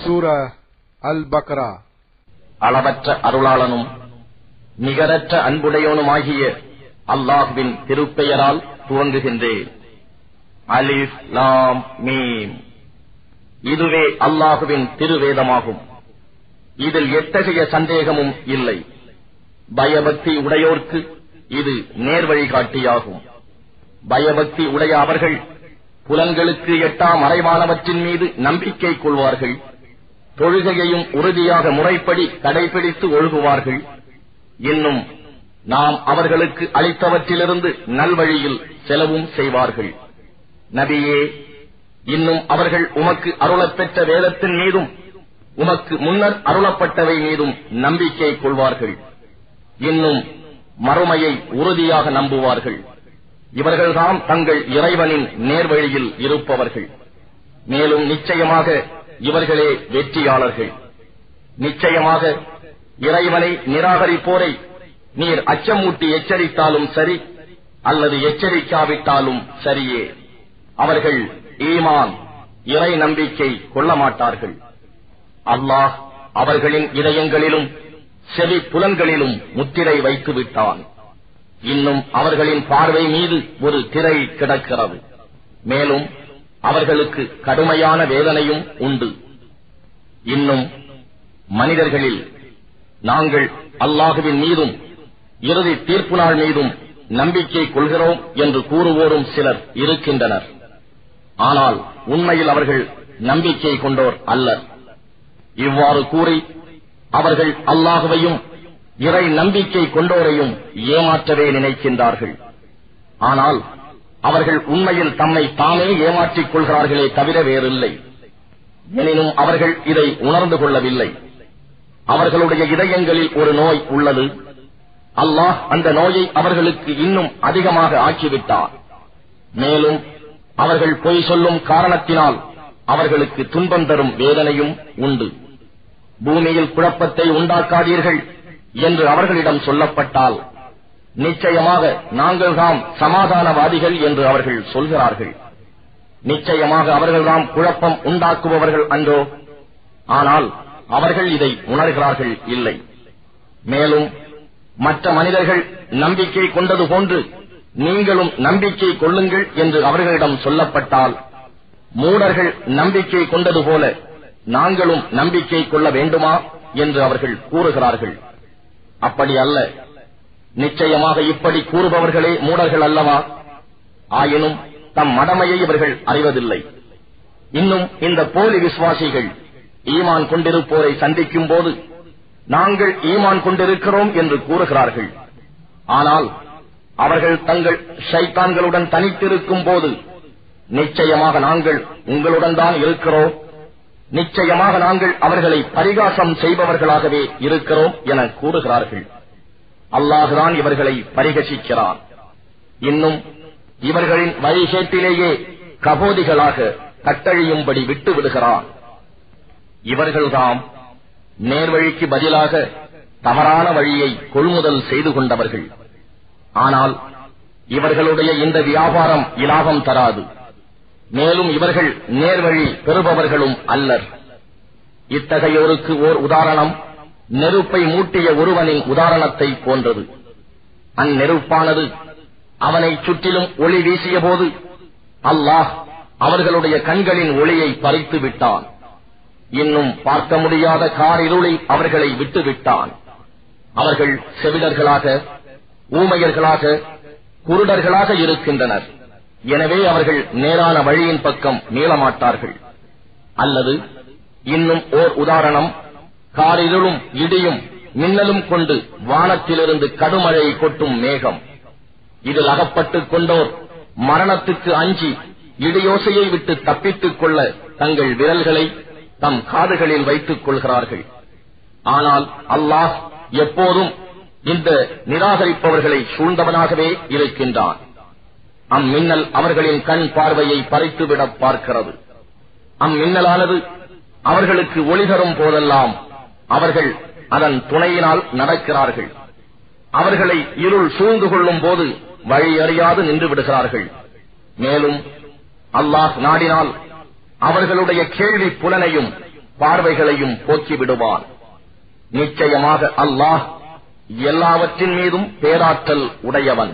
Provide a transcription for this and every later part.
சூரா அல் பக்ரா அளவற்ற அருளாளனும் நிகரற்ற அன்புடையவனுமாகிய அல்லாஹ்வின் திருப்பெயரால் துவங்குகின்றேன் அலிஃப் லாம் மீம் இதுவே அல்லாஹுவின் திருவேதமாகும் இதில் எத்தகைய சந்தேகமும் இல்லை பயபக்தி உடையோர்க்கு இது நேர்வழிகாட்டியாகும் பயபக்தி உடைய அவர்கள் புலன்களுக்கு எட்டா மறைவானவற்றின் மீது நம்பிக்கை கொள்வார்கள் தொழுகையையும் உறுதியாக முறைப்படி கடைபிடித்து ஒழுகுவார்கள் இன்னும் நாம் அவர்களுக்கு அளித்தவற்றிலிருந்து நல்வழியில் செலவும் செய்வார்கள் நபியே இன்னும் அவர்கள் உமக்கு அருளப் பெற்ற வேதத்தின் மீதும் உமக்கு முன்னர் அருளப்பட்டவை மீதும் நம்பிக்கை கொள்வார்கள் இன்னும் மறுமையை உறுதியாக நம்புவார்கள் இவர்கள்தாம் தங்கள் இறைவனின் நேர்வழியில் இருப்பவர்கள் மேலும் நிச்சயமாக இவர்களே வெற்றியாளர்கள் நிச்சயமாக இறைவனை நிராகரிப்போரை நீர் அச்சமூட்டி எச்சரித்தாலும் சரி அல்லது எச்சரிக்காவிட்டாலும் சரியே அவர்கள் ஈமான் இறை நம்பிக்கை கொள்ள மாட்டார்கள் அல்லாஹ் அவர்களின் இதயங்களிலும் செவி புலன்களிலும் முத்திரை வைத்து விட்டான் இன்னும் அவர்களின் பார்வை மீது ஒரு திரை கிடக்கிறது மேலும் அவர்களுக்கு கடுமையான வேதனையும் உண்டு இன்னும் மனிதர்களில் நாங்கள் அல்லாஹுவின் மீதும் இறுதி தீர்ப்பு நாள் மீதும் நம்பிக்கை கொள்கிறோம் என்று கூறுவோரும் சிலர் இருக்கின்றனர் ஆனால் உண்மையில் அவர்கள் நம்பிக்கை கொண்டோர் அல்லர் இவ்வாறு கூறி அவர்கள் அல்லாஹுவையும் இறை நம்பிக்கை கொண்டோரையும் ஏமாற்றவே நினைக்கின்றார்கள் ஆனால் அவர்கள் உண்மையில் தம்மை தாமே ஏமாற்றிக் கொள்கிறார்களே தவிர வேறில்லை எனினும் அவர்கள் இதை உணர்ந்து கொள்ளவில்லை அவர்களுடைய இதயங்களில் ஒரு நோய் உள்ளது அல்லாஹ் அந்த நோயை அவர்களுக்கு இன்னும் அதிகமாக ஆக்கிவிட்டார் மேலும் அவர்கள் பொய் சொல்லும் காரணத்தினால் அவர்களுக்கு துன்பம் தரும் வேதனையும் உண்டு பூமியில் குழப்பத்தை உண்டாக்காதீர்கள் என்று அவர்களிடம் சொல்லப்பட்டால் நிச்சயமாக நாங்கள்தாம் சமாதானவாதிகள் என்று அவர்கள் சொல்கிறார்கள் நிச்சயமாக அவர்கள்தாம் குழப்பம் உண்டாக்குபவர்கள் அன்றோ ஆனால் அவர்கள் இதை உணர்கிறார்கள் இல்லை மேலும் மற்ற மனிதர்கள் நம்பிக்கை கொண்டது போன்று நீங்களும் நம்பிக்கை கொள்ளுங்கள் என்று அவர்களிடம் சொல்லப்பட்டால் மூடர்கள் நம்பிக்கை கொண்டது போல நாங்களும் நம்பிக்கை கொள்ள வேண்டுமா என்று அவர்கள் கூறுகிறார்கள் அப்படி அல்ல நிச்சயமாக இப்படி கூறுபவர்களே மூடர்கள் அல்லவா ஆயினும் தம் மடமையை இவர்கள் அறிவதில்லை இன்னும் இந்த போலி விசுவாசிகள் ஈமான் கொண்டிருப்போரை சந்திக்கும் போது நாங்கள் ஈமான் கொண்டிருக்கிறோம் என்று கூறுகிறார்கள் ஆனால் அவர்கள் தங்கள் ஷைத்தான்களுடன் தனித்திருக்கும் போது நிச்சயமாக நாங்கள் உங்களுடன் தான் இருக்கிறோம் நிச்சயமாக நாங்கள் அவர்களை பரிகாசம் செய்பவர்களாகவே இருக்கிறோம் என கூறுகிறார்கள் அல்லாஹுதான் இவர்களை பரிகசிக்கிறான் இன்னும் இவர்களின் வழிகேட்டிலேயே கபோதிகளாக கட்டழியும்படி விட்டு விடுகிறான் இவர்கள்தாம் நேர்வழிக்கு பதிலாக தவறான வழியை கொள்முதல் செய்து கொண்டவர்கள் ஆனால் இவர்களுடைய இந்த வியாபாரம் இலாபம் தராது மேலும் இவர்கள் நேர்வழி பெறுபவர்களும் அல்லர் இத்தகையோருக்கு ஓர் உதாரணம் நெருப்பை மூட்டிய ஒருவனின் உதாரணத்தை போன்றது அந்நெருப்பானது அவனை சுற்றிலும் ஒளி வீசிய போது அல்லாஹ் அவர்களுடைய கண்களின் ஒளியை பறித்து விட்டான் இன்னும் பார்க்க முடியாத காரிருளில் அவர்களை விட்டு விட்டான் அவர்கள் செவிடர்களாக ஊமையர்களாக குருடர்களாக இருக்கின்றனர் எனவே அவர்கள் நேரான வழியின் பக்கம் மீளமாட்டார்கள் அல்லது இன்னும் ஓர் உதாரணம் காரிருளும் இடியும் மின்னலும் கொண்டு வானத்திலிருந்து கடுமழை கொட்டும் மேகம் இதில் அகப்பட்டுக் கொண்டோர் மரணத்துக்கு அஞ்சி இடியோசையை விட்டு தப்பித்துக் கொள்ள தங்கள் விரல்களை தம் காதுகளில் வைத்துக் கொள்கிறார்கள் ஆனால் அல்லாஹ் எப்போதும் இந்த நிராகரிப்பவர்களை சூழ்ந்தவனாகவே இருக்கின்றான் அம்மின்னல் அவர்களின் கண் பார்வையை பறித்துவிட பார்க்கிறது அம்மின்னலானது அவர்களுக்கு ஒளி தரும் போதெல்லாம் அவர்கள் அதன் துணையினால் நடக்கிறார்கள் அவர்களை இருள் சூழ்ந்து கொள்ளும் போது வழி அறியாது நின்று விடுகிறார்கள் மேலும் அல்லாஹ் நாடினால் அவர்களுடைய கேள்வி புலனையும் பார்வைகளையும் போக்கிவிடுவான் நிச்சயமாக அல்லாஹ் எல்லாவற்றின் மீதும் பேராற்றல் உடையவன்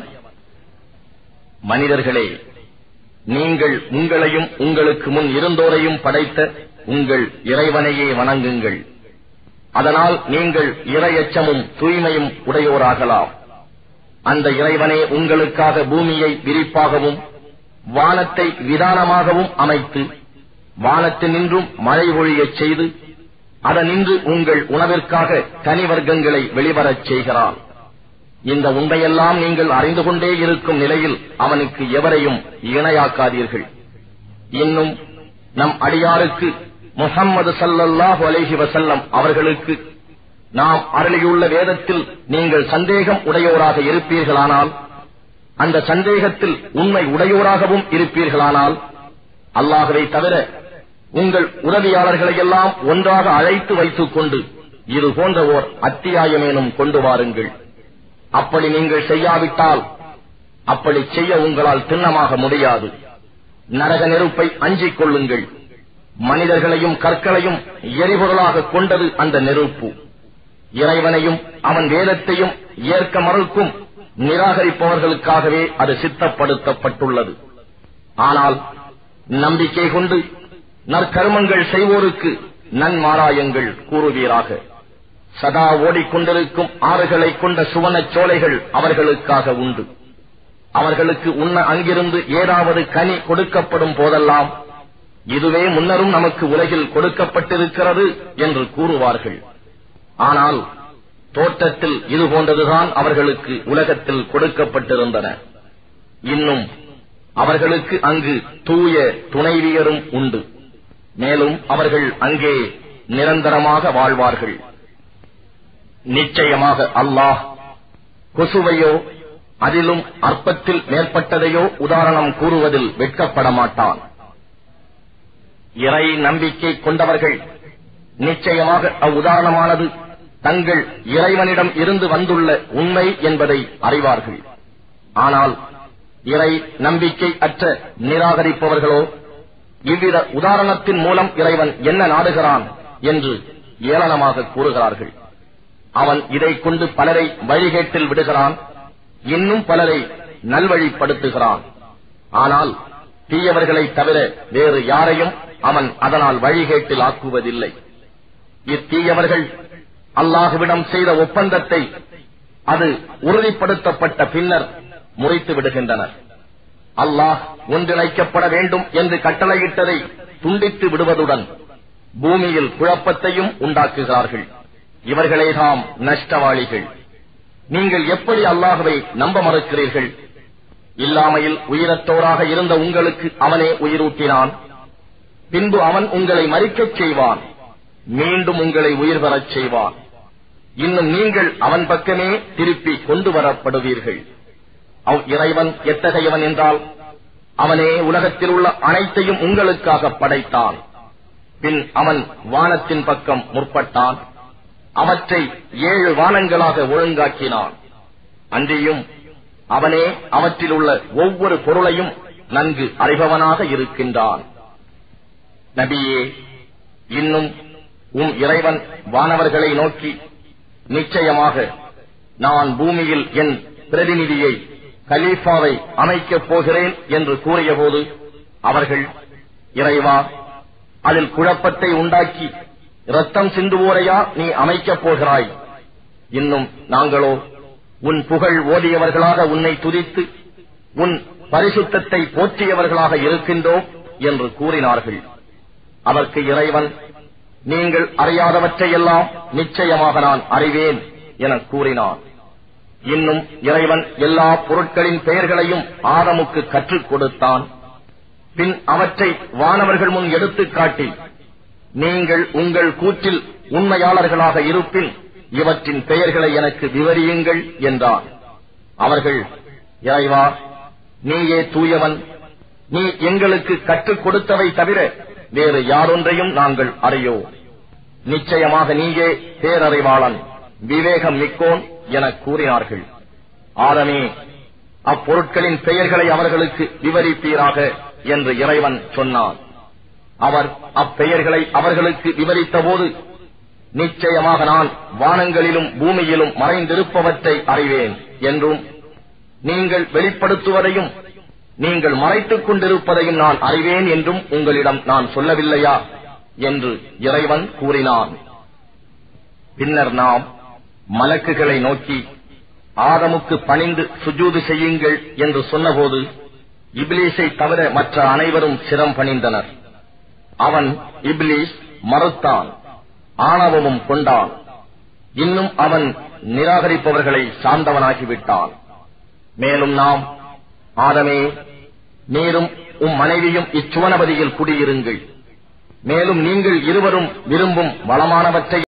மனிதர்களே நீங்கள் உங்களையும் உங்களுக்கு முன் இருந்தோரையும் படைத்த உங்கள் இறைவனையே வணங்குங்கள் அதனால் நீங்கள் இரையச்சமும் தூய்மையும் உடையோராகலாம் அந்த இறைவனே உங்களுக்காக பூமியை விரிப்பாகவும் வானத்தை விதானமாகவும் அமைத்து வானத்தினின்றும் மழை பொழியச் செய்து அதனின்று உங்கள் உணவிற்காக கனிவர்க்கங்களை வெளிவரச் செய்கிறான் இந்த உண்மையெல்லாம் நீங்கள் அறிந்து கொண்டே இருக்கும் நிலையில் அவனுக்கு எவரையும் இணையாக்காதீர்கள் இன்னும் நம் அடியாருக்கு முகம்மது சல்லல்லாஹு அலைஹி வசல்லம் அவர்களுக்கு நாம் அருளியுள்ள வேதத்தில் நீங்கள் சந்தேகம் உடையோராக இருப்பீர்களானால் அந்த சந்தேகத்தில் உண்மை உடையோராகவும் இருப்பீர்களானால் அல்லாகவே தவிர உங்கள் உதவியாளர்களை எல்லாம் ஒன்றாக அழைத்து வைத்துக் கொண்டு இது போன்ற ஓர் அத்தியாயமேனும் கொண்டு வாருங்கள் அப்படி நீங்கள் செய்யாவிட்டால் அப்படி செய்ய உங்களால் திண்ணமாக முடியாது நரக நெருப்பை அஞ்சிக் கொள்ளுங்கள் மனிதர்களையும் கற்களையும் எரிபொருளாக கொண்டது அந்த நெருப்பு இறைவனையும் அவன் வேதத்தையும் ஏற்க மறுக்கும் நிராகரிப்பவர்களுக்காகவே அது சித்தப்படுத்தப்பட்டுள்ளது ஆனால் நம்பிக்கை கொண்டு நற்கர்மங்கள் செய்வோருக்கு நன்மாராயங்கள் கூறுவீராக சதா ஓடிக்கொண்டிருக்கும் ஆறுகளை கொண்ட சுவனச் சோலைகள் அவர்களுக்காக உண்டு அவர்களுக்கு உண்ண அங்கிருந்து ஏதாவது கனி கொடுக்கப்படும் போதெல்லாம் இதுவே முன்னரும் நமக்கு உலகில் கொடுக்கப்பட்டிருக்கிறது என்று கூறுவார்கள் ஆனால் தோற்றத்தில் இது போன்றதுதான் அவர்களுக்கு உலகத்தில் கொடுக்கப்பட்டிருந்தன இன்னும் அவர்களுக்கு அங்கு தூய துணைவியரும் உண்டு மேலும் அவர்கள் அங்கே நிரந்தரமாக வாழ்வார்கள் நிச்சயமாக அல்லாஹ் கொசுவையோ அதிலும் அற்பத்தில் மேற்பட்டதையோ உதாரணம் கூறுவதில் வெட்கப்பட மாட்டான் இறை நம்பிக்கை கொண்டவர்கள் நிச்சயமாக அவ்வுதாரணமானது தங்கள் இறைவனிடம் இருந்து வந்துள்ள உண்மை என்பதை அறிவார்கள் ஆனால் இறை நம்பிக்கை அற்ற நிராகரிப்பவர்களோ இவ்வித உதாரணத்தின் மூலம் இறைவன் என்ன நாடுகிறான் என்று ஏளனமாக கூறுகிறார்கள் அவன் இதை கொண்டு பலரை வழிகேட்டில் விடுகிறான் இன்னும் பலரை நல்வழிப்படுத்துகிறான் ஆனால் தீயவர்களை தவிர வேறு யாரையும் அவன் அதனால் வழிகேட்டில் ஆக்குவதில்லை இத்தீயவர்கள் அல்லாஹுவிடம் செய்த ஒப்பந்தத்தை அது உறுதிப்படுத்தப்பட்ட பின்னர் முறைத்து விடுகின்றனர் அல்லாஹ் ஒன்றிணைக்கப்பட வேண்டும் என்று கட்டளையிட்டதை துண்டித்து விடுவதுடன் பூமியில் குழப்பத்தையும் உண்டாக்குகிறார்கள் இவர்களேதாம் நஷ்டவாளிகள் நீங்கள் எப்படி அல்லாஹுவை நம்ப மறுக்கிறீர்கள் இல்லாமையில் உயிரற்றோராக இருந்த உங்களுக்கு அவனே உயிரூட்டினான் பின்பு அவன் உங்களை மறிக்கச் செய்வான் மீண்டும் உங்களை உயிர் பெறச் செய்வான் இன்னும் நீங்கள் அவன் பக்கமே திருப்பி கொண்டு வரப்படுவீர்கள் அவ் இறைவன் எத்தகையவன் என்றால் அவனே உலகத்தில் உள்ள அனைத்தையும் உங்களுக்காக படைத்தான் பின் அவன் வானத்தின் பக்கம் முற்பட்டான் அவற்றை ஏழு வானங்களாக ஒழுங்காக்கினான் அன்றியும் அவனே அவற்றில் உள்ள ஒவ்வொரு பொருளையும் நன்கு அறிபவனாக இருக்கின்றான் நபியே இன்னும் உம் இறைவன் வானவர்களை நோக்கி நிச்சயமாக நான் பூமியில் என் பிரதிநிதியை கலீஃபாவை அமைக்கப் போகிறேன் என்று கூறியபோது அவர்கள் இறைவா அதில் குழப்பத்தை உண்டாக்கி ரத்தம் சிந்துவோரையா நீ அமைக்கப் போகிறாய் இன்னும் நாங்களோ உன் புகழ் ஓதியவர்களாக உன்னை துதித்து உன் பரிசுத்தத்தை போற்றியவர்களாக இருக்கின்றோம் என்று கூறினார்கள் அதற்கு இறைவன் நீங்கள் அறியாதவற்றையெல்லாம் நிச்சயமாக நான் அறிவேன் என கூறினான் இன்னும் இறைவன் எல்லா பொருட்களின் பெயர்களையும் ஆதமுக்கு கற்றுக் கொடுத்தான் பின் அவற்றை வானவர்கள் முன் எடுத்துக் காட்டி நீங்கள் உங்கள் கூற்றில் உண்மையாளர்களாக இருப்பின் இவற்றின் பெயர்களை எனக்கு விவரியுங்கள் என்றான் அவர்கள் இறைவா நீயே தூயவன் நீ எங்களுக்கு கற்றுக் கொடுத்தவை தவிர வேறு யாரொன்றையும் நாங்கள் அறியோ நிச்சயமாக நீயே பேரறிவாளன் விவேகம் மிக்கோன் என கூறினார்கள் ஆதமே அப்பொருட்களின் பெயர்களை அவர்களுக்கு விவரிப்பீராக என்று இறைவன் சொன்னான் அவர் அப்பெயர்களை அவர்களுக்கு விவரித்தபோது நிச்சயமாக நான் வானங்களிலும் பூமியிலும் மறைந்திருப்பவற்றை அறிவேன் என்றும் நீங்கள் வெளிப்படுத்துவதையும் நீங்கள் மறைத்துக் கொண்டிருப்பதையும் நான் அறிவேன் என்றும் உங்களிடம் நான் சொல்லவில்லையா என்று இறைவன் கூறினான் பின்னர் நாம் மலக்குகளை நோக்கி ஆதமுக்கு பணிந்து சுஜூது செய்யுங்கள் என்று சொன்னபோது இப்லீஸை தவிர மற்ற அனைவரும் சிரம் பணிந்தனர் அவன் இப்லீஸ் மறுத்தான் ஆணவமும் கொண்டான் இன்னும் அவன் நிராகரிப்பவர்களை சார்ந்தவனாகிவிட்டான் மேலும் நாம் ஆதமே நீரும் உம் மனைவியும் இச்சுவனபதியில் குடியிருங்கள் மேலும் நீங்கள் இருவரும் விரும்பும் வளமானவற்றை